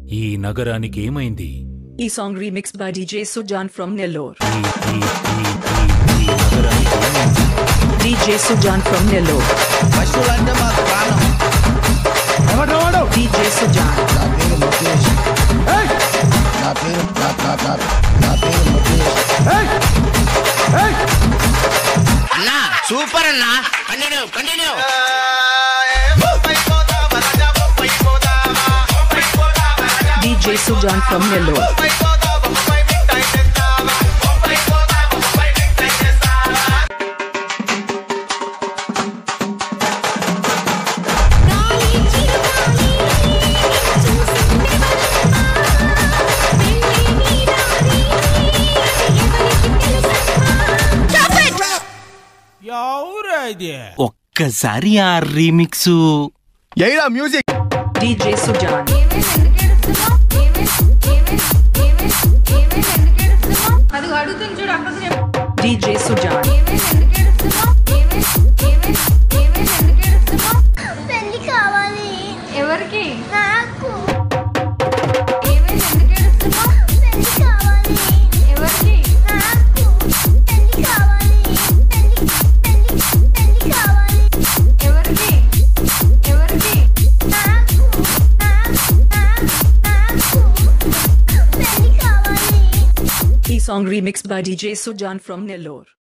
ఈ నగరానికి ఏమైంది ఈ song remixed by DJ Sujan from Nellore. ఈ ఈ ఈ ఈ ఈ నగరానికి ఏమైంది DJ Sujan from Nellore. పశువులంటే మాకు ప్రాణం DJ Sujan. నా పేరు ముఖేష్ నా పేరు నా నా నా నా పేరు ముఖేష్ అన్నా సూపర్ అన్నా continue continue DJ Sujan from Nellore. రాణి చిరుగాలి చూసింది వలమ్మా వెళ్ళి నీరాని ఎవరికి తెలుసమ్మా ఒక్కసారి ఆ రీమిక్స్ ఎయిరా మ్యూజిక్ DJ Sujan. అది అడుగుతుంది చూడు అక్కడ DJ Sujan. పెళ్లి కావాలి ఎవరికి నాకు ఏమైంది ఎందుకు ఏడుస్తున్నావు పెళ్లి కావాలి ఎవరికి నాకు పెళ్లి కావాలి పెళ్లి పెళ్లి పెళ్లి కావాలి ఎవరికి ఎవరికి నాకు నాకు నాకు పెళ్లి కావాలి ఈ song remixed by DJ Sujan from Nellore.